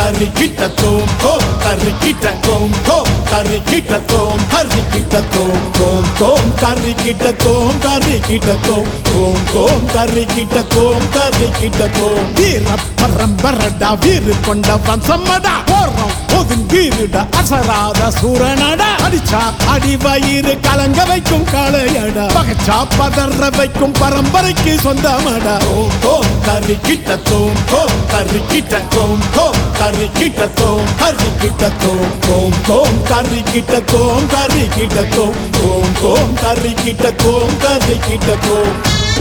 கறி கிட்ட தோம் தோம் கறி கிட்ட தோம் தோம் கறி கிட்ட தோம் கறி கிட்ட தோம் தோம் தோம் கறி கிட்ட தோம் கறி கிட்ட தோம் தோம் தோம் கறி கிட்ட தோம் கறி கிட்ட தோம் வீர பரம்பரடா வீறு கொண்ட வம்சம்மடா போறோம் ஒதுங்கீருடா அசராத சூரனடா அடிச்சா அடி வயிறு கலங்க வைக்கும் காளையடா பகச்சா பதற வைக்கும் பரம்பரைக்கு சொந்தமடா ஓம் தோம் கறி கிட்ட தோம் தோம் கறி கிட்ட தோம் தோம் கறி கிட்ட தோம் கறி கிட்ட தோம் தோம் தோம் கறி கிட்ட தோம் கறி கிட்ட தோம் தோம் தோம் கறி கிட்ட தோம் கறி கிட்ட தோம்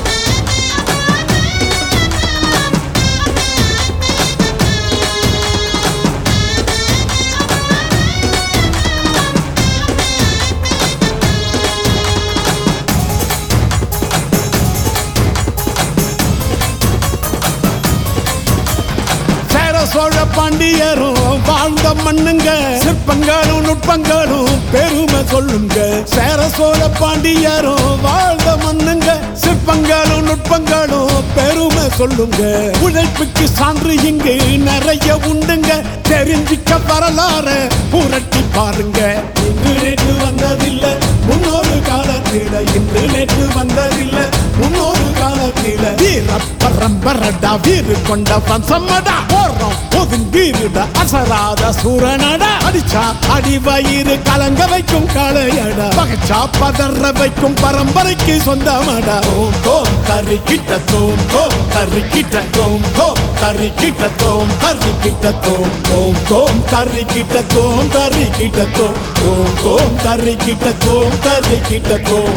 சேர சோழ பாண்டியரும் வாழ்ந்த மண்ணுங்க சிற்பங்களும் நுட்பங்களும் பெருமை சொல்லுங்க சேர சோழ பாண்டியரும் வாழ்ந்த மண்ணுங்க சிற்பங்களும் நுட்பங்களும் பெருமை சொல்லுங்க உழைப்புக்கு சான்று இங்கு நிறைய உண்டுங்க தெரிஞ்சிக்க வரலாறு புரட்டி பாருங்க இன்று நேற்று வந்ததில்லை முன்னொரு காலத்தில இன்று நேற்று வந்ததில்லை முன்னொரு காலத்தில வீர பரம்பரடா வீறு கொண்ட வம்சம்மடா போறோம் ஒதுங்கீருடா அசராத சூரனடா அடிச்சா அடி வயிறு கலங்க வைக்கும் காளையடா பகச்சா பதற வைக்கும் பரம்பரைக்கு சொந்தமடா ஓம் தோம் கறி கிட்ட தோம் தோம் கறி கிட்ட தோம் தோம் கறி கிட்ட தோம் கறி கிட்ட தோம் தோம் தோம் கறி கிட்ட தோம் கறி கிட்ட தோம் தோம் தோம் கறி கிட்ட தோம் கறி கிட்ட தோம்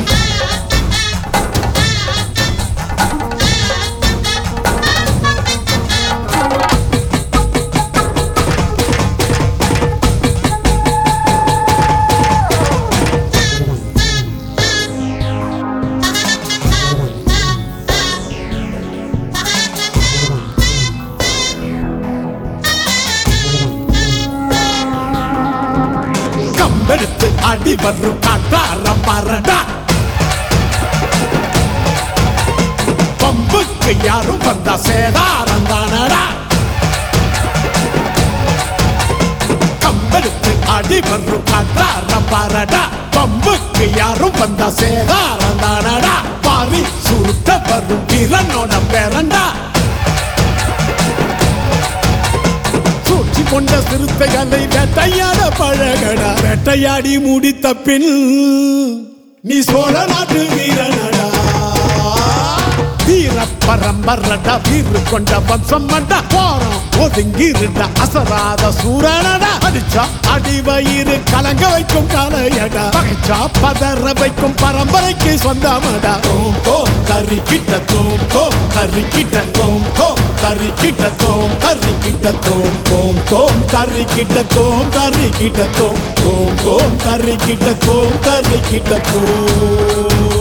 கம்பெடுத்து அடி வரும் காட்டார பரடா பம்புக்கு யாரும் வந்தா சேதாரம் தானடா கம்பெடுத்து அடி வரும் காட்டார பரடா பம்புக்கு யாரும் வந்தா சேதாரம் தானடா பாரி சுருட்ட வரும் வீரனோட பேரண்டா சூழ்ச்சி கொண்ட சிறுத்தைகளை வேட்டையாட பழகடா வேட்டையாடி முடித்த பின் நீ சோழ நாட்டு வீரனடா வீர பரம்பரடா வீறு கொண்ட வம்சம்மடா போறோம் ஒதுங்கிருடா அசராத சூரனடா அடிச்சா அடி வயிறு கலங்க வைக்கும் காளையடா பகைச்சா பதற வைக்கும் பரம்பரைக்கு சொந்தமடா தோம் தோம் கறி கிட்ட தோம் தோம் கறி கிட்ட தோம் தோம் கறி கிட்ட தோம் கறி கிட்ட தோம் தோம் தோம் கறி கிட்ட தோம் கறி கிட்ட தோம் தோம் தோம் கறி கிட்ட தோம் கறி கிட்ட தோம்